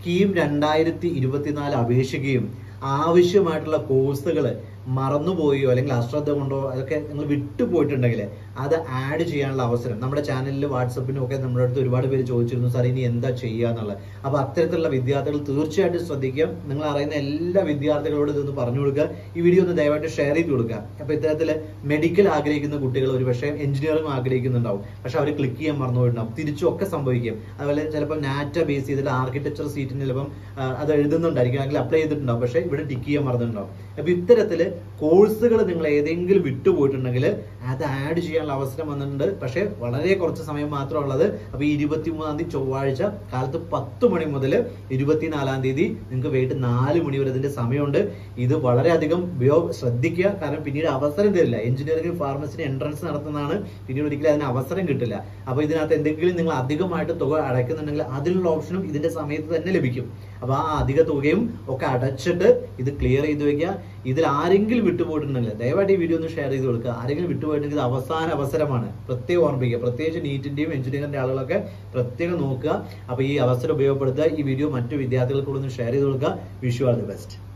കീം രണ്ടായിരത്തി ഇരുപത്തിനാല് അപേക്ഷിക്കുകയും ആവശ്യമായിട്ടുള്ള കോഴ്സുകൾ മറന്നുപോയോ അല്ലെങ്കിൽ അശ്രദ്ധ കൊണ്ടോ അതൊക്കെ നിങ്ങൾ വിട്ടുപോയിട്ടുണ്ടെങ്കിൽ അത് ആഡ് ചെയ്യാനുള്ള അവസരം നമ്മുടെ ചാനലിൽ വാട്സപ്പിനും ഒക്കെ നമ്മുടെ അടുത്ത് ഒരുപാട് പേര് ചോദിച്ചിരുന്നു സാർ ഇനി എന്താ ചെയ്യുക എന്നുള്ളത് അപ്പൊ അത്തരത്തിലുള്ള വിദ്യാർത്ഥികൾ തീർച്ചയായിട്ടും ശ്രദ്ധിക്കുക നിങ്ങൾ അറിയുന്ന എല്ലാ വിദ്യാർത്ഥികളോടും ഇതൊന്ന് പറഞ്ഞു കൊടുക്കുക ഈ വീഡിയോ ഒന്ന് ദയവായിട്ട് ഷെയർ ചെയ്ത് കൊടുക്കുക അപ്പൊ ഇത്തരത്തിൽ മെഡിക്കൽ ആഗ്രഹിക്കുന്ന കുട്ടികൾ ഒരു പക്ഷേ എഞ്ചിനീയറിംഗ് ആഗ്രഹിക്കുന്നുണ്ടാവും പക്ഷെ അവർ ക്ലിക്ക് ചെയ്യാൻ മറന്നുപോയിട്ടുണ്ടാവും തിരിച്ചും ഒക്കെ സംഭവിക്കും അതുപോലെ ചിലപ്പോൾ നാറ്റ ബേസ് ചെയ്തിട്ട് ആർക്കിടെക്ചർ സീറ്റിന് ചിലപ്പം ആ, അത് എഴുതുന്നുണ്ടായിരിക്കും അല്ലെങ്കിൽ അപ്ലൈ ചെയ്തിട്ടുണ്ടാവും പക്ഷെ ഇവിടെ ടിക്ക് ചെയ്യാൻ മറന്നിട്ടുണ്ടാവും അപ്പൊ ഇത്തരത്തില് കോഴ്സുകൾ നിങ്ങൾ ഏതെങ്കിലും വിട്ടുപോയിട്ടുണ്ടെങ്കിൽ അത് ആഡ് ചെയ്യാനുള്ള അവസരം വന്നിട്ടുണ്ട് പക്ഷെ വളരെ കുറച്ച് സമയം മാത്രമേ ഉള്ളത് അപ്പൊ ഈ ഇരുപത്തിമൂന്നാം തീയതി ചൊവ്വാഴ്ച കാലത്ത് പത്ത് മണി മുതൽ ഇരുപത്തിനാലാം തീയതി നിങ്ങൾക്ക് വൈകിട്ട് നാല് മണി വരെ ഇതിന്റെ സമയമുണ്ട് ഇത് വളരെയധികം ഉപയോഗ ശ്രദ്ധിക്കുക കാരണം പിന്നീട് അവസരം തരില്ല എഞ്ചിനീയറിംഗ് ഫാർമസിന് എൻട്രൻസ് നടത്തുന്നതാണ് പിന്നീട് ഒരിക്കലും അതിന് അവസരം കിട്ടില്ല അപ്പൊ ഇതിനകത്ത് എന്തെങ്കിലും നിങ്ങൾ അധികമായിട്ട് തുക അടയ്ക്കുന്നുണ്ടെങ്കിൽ അതിനുള്ള ഓപ്ഷനും ഇതിന്റെ സമയത്ത് തന്നെ ലഭിക്കും അപ്പൊ ആ അധിക തുകയും ഒക്കെ അടച്ചിട്ട് ഇത് ക്ലിയർ ചെയ്ത് വെക്കുക ഇതിൽ ആരെങ്കിലും വിട്ടുപോയിട്ടുണ്ടെങ്കിൽ ദയവായിട്ട് ഈ വീഡിയോ ഒന്ന് ഷെയർ ചെയ്ത് കൊടുക്കുക ആരെങ്കിലും വിട്ടുപോയിട്ടുണ്ടെങ്കിൽ ഇത് അവസാന അവസരമാണ് പ്രത്യേകം ഓർമ്മിക്കുക പ്രത്യേകിച്ച് നീറ്റിന്റെയും എഞ്ചിനീയറിന്റെ ആളുകളൊക്കെ പ്രത്യേകം നോക്കുക അപ്പൊ ഈ അവസരം ഉപയോഗപ്പെടുത്തുക ഈ വീഡിയോ മറ്റു വിദ്യാർത്ഥികൾക്കൂടെ ഒന്ന് ഷെയർ ചെയ്ത് കൊടുക്കുക വിഷു ആൾ ദി ബെസ്റ്റ്